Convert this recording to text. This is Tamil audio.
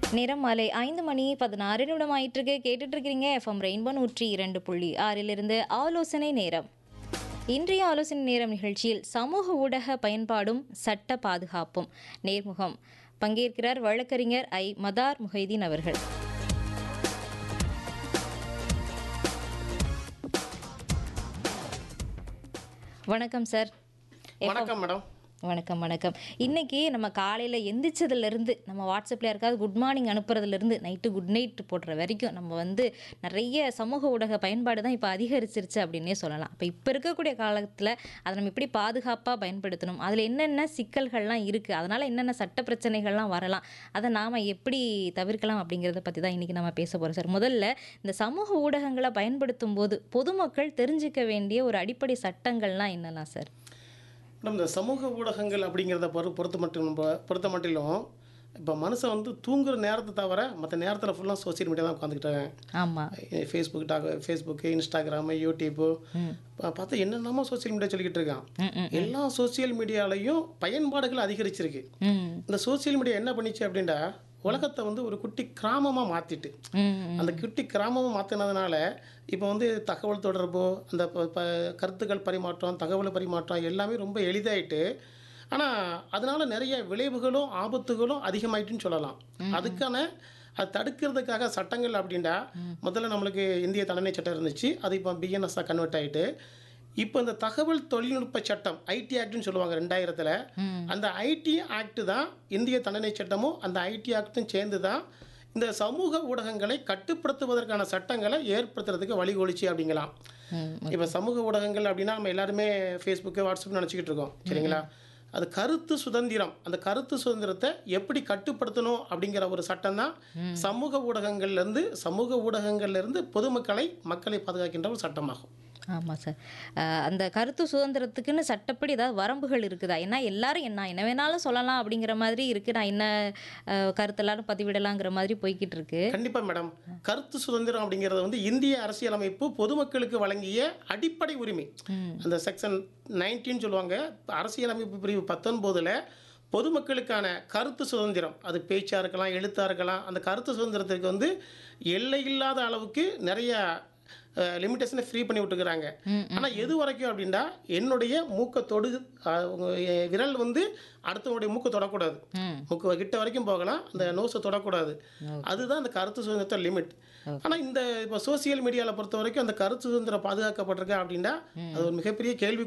நேரம் மாலை ஐந்து மணி பதினாறு நிமிடம் ஆயிட்டிருக்கு கேட்டுட்டு இருக்கிறீங்க எஃப்எம் ரெயின்போ நூற்றி இரண்டு புள்ளி ஆறிலிருந்து ஆலோசனை நேரம் இன்றைய ஆலோசனை நேரம் நிகழ்ச்சியில் சமூக ஊடக பயன்பாடும் சட்ட பாதுகாப்பும் நேர்முகம் பங்கேற்கிறார் வழக்கறிஞர் ஐ மதார் முஹைதீன் அவர்கள் வணக்கம் சார் வணக்கம் மேடம் வணக்கம் வணக்கம் இன்னைக்கு நம்ம காலையில் எந்திரிச்சதுலேருந்து நம்ம வாட்ஸ்அப்பில் யாருக்காவது குட் மார்னிங் அனுப்புறதுலேருந்து நைட்டு குட் நைட் போடுற வரைக்கும் நம்ம வந்து நிறைய சமூக ஊடக பயன்பாடு தான் இப்போ அதிகரிச்சிருச்சு அப்படின்னே சொல்லலாம் இப்போ இப்போ இருக்கக்கூடிய காலத்தில் அதை நம்ம எப்படி பாதுகாப்பாக பயன்படுத்தணும் அதில் என்னென்ன சிக்கல்கள்லாம் இருக்குது அதனால் என்னென்ன சட்ட பிரச்சனைகள்லாம் வரலாம் அதை நாம் எப்படி தவிர்க்கலாம் அப்படிங்கிறத பற்றி தான் இன்றைக்கி நம்ம பேச போகிறோம் சார் முதல்ல இந்த சமூக ஊடகங்களை பயன்படுத்தும் போது பொதுமக்கள் தெரிஞ்சிக்க வேண்டிய ஒரு அடிப்படை சட்டங்கள்லாம் என்னெல்லாம் சார் மேடம் இந்த சமூக ஊடகங்கள் அப்படிங்கிறத பொறு பொறுத்த மட்டும் பொறுத்த மட்டிலும் இப்போ மனுஷன் வந்து தூங்குற நேரத்தை தவிர மற்ற நேரத்தில் ஃபுல்லாக சோசியல் மீடியா தான் உட்காந்துக்கிட்டாங்க ஆமாம் ஃபேஸ்புக் டாக் ஃபேஸ்புக்கு இன்ஸ்டாகிராமு யூடியூப்பு பா- பார்த்தா என்னென்னமோ சோசியல் மீடியா சொல்லிக்கிட்டு இருக்கான் ம் ம் எல்லா சோசியல் மீடியாலையும் பயன்பாடுகள் அதிகரிச்சிருக்கு ம் இந்த சோசியல் மீடியா என்ன பண்ணிச்சு அப்படின்னா உலகத்தை வந்து ஒரு குட்டி கிராமமாக மாற்றிட்டு ம் அந்த குட்டி கிராமமாக மாற்றினதுனால இப்போ வந்து தகவல் தொடர்பு அந்த ப- ப- கருத்துக்கள் பரிமாற்றம் தகவல் பரிமாற்றம் எல்லாமே ரொம்ப எளிதாயிட்டு ஆனால் அதனால நிறைய விளைவுகளும் ஆபத்துகளும் அதிகமாயிட்டுன்னு சொல்லலாம் அதுக்கான அது தடுக்கிறதுக்காக சட்டங்கள் அப்படின்னா முதல்ல நம்மளுக்கு இந்திய தண்டனை சட்டம் இருந்துச்சு அது இப்போ பிஎன்எஸ்ஸாக கன்வெர்ட் ஆகிட்டு இப்போ இந்த தகவல் தொழில்நுட்ப சட்டம் ஐடி ஆக்ட்னு சொல்லுவாங்க ரெண்டாயிரத்தில் அந்த ஐடி ஆக்ட் தான் இந்திய தண்டனை சட்டமும் அந்த ஐடி ஆக்டும் சேர்ந்து தான் இந்த சமூக ஊடகங்களை கட்டுப்படுத்துவதற்கான சட்டங்களை ஏற்படுத்துறதுக்கு வழிகொலிச்சு அப்படிங்கலாம் ம் இப்போ சமூக ஊடகங்கள் அப்படின்னா நம்ம எல்லாருமே ஃபேஸ்புக்கு வாட்ஸ்அப் நினச்சிக்கிட்டு இருக்கோம் சரிங்களா அது கருத்து சுதந்திரம் அந்த கருத்து சுதந்திரத்தை எப்படி கட்டுப்படுத்தணும் அப்படிங்கிற ஒரு சட்டம் தான் சமூக ஊடகங்கள்லேருந்து சமூக ஊடகங்கள்லேருந்து பொதுமக்களை மக்களை பாதுகாக்கின்ற ஒரு சட்டமாகும் ஆமாம் சார் அஹ் அந்த கருத்து சுதந்திரத்துக்குன்னு சட்டப்படி ஏதாவது வரம்புகள் இருக்குதா ஏன்னா எல்லாரும் என்ன என்ன வேணாலும் சொல்லலாம் அப்படிங்கிற மாதிரி இருக்கு நான் என்ன அஹ், கருத்தெல்லாரும் பதிவிடலாங்கிற மாதிரி போய்கிட்டு இருக்கு கண்டிப்பா மேடம் கருத்து சுதந்திரம் அப்படிங்கிறது வந்து இந்திய அரசியலமைப்பு பொதுமக்களுக்கு வழங்கிய அடிப்படை உரிமை அந்த செக்ஷன் நைன்டீன் சொல்லுவாங்க அரசியலமைப்பு பிரிவு பத்தொன்பதுல பொதுமக்களுக்கான கருத்து சுதந்திரம் அது பேச்சா இருக்கலாம் எழுத்தா இருக்கலாம் அந்த கருத்து சுதந்திரத்துக்கு வந்து எல்லை இல்லாத அளவுக்கு நிறைய லிமிட்டேஷனை ஃப்ரீ பண்ணி விட்டுக்கிறாங்க ஆனால் எது வரைக்கும் அப்படின்னா என்னுடைய மூக்கை தொடு அஹ், உங்க, என் விரல் வந்து அடுத்தவனுடைய மூக்கை தொடக்கூடாது ம் மூக்கு கிட்ட வரைக்கும் போகலாம் அந்த நோஸை தொடக்கூடாது அதுதான் அந்த கருத்து சுதந்திரத்தை லிமிட் ஆனால் இந்த இப்போ சோசியல் மீடியாவில் பொறுத்த வரைக்கும் அந்த கருத்து சுதந்திரம் பாதுகாக்கப்பட்டிருக்கா அப்படின்னா அது ஒரு மிகப்பெரிய கேள்வி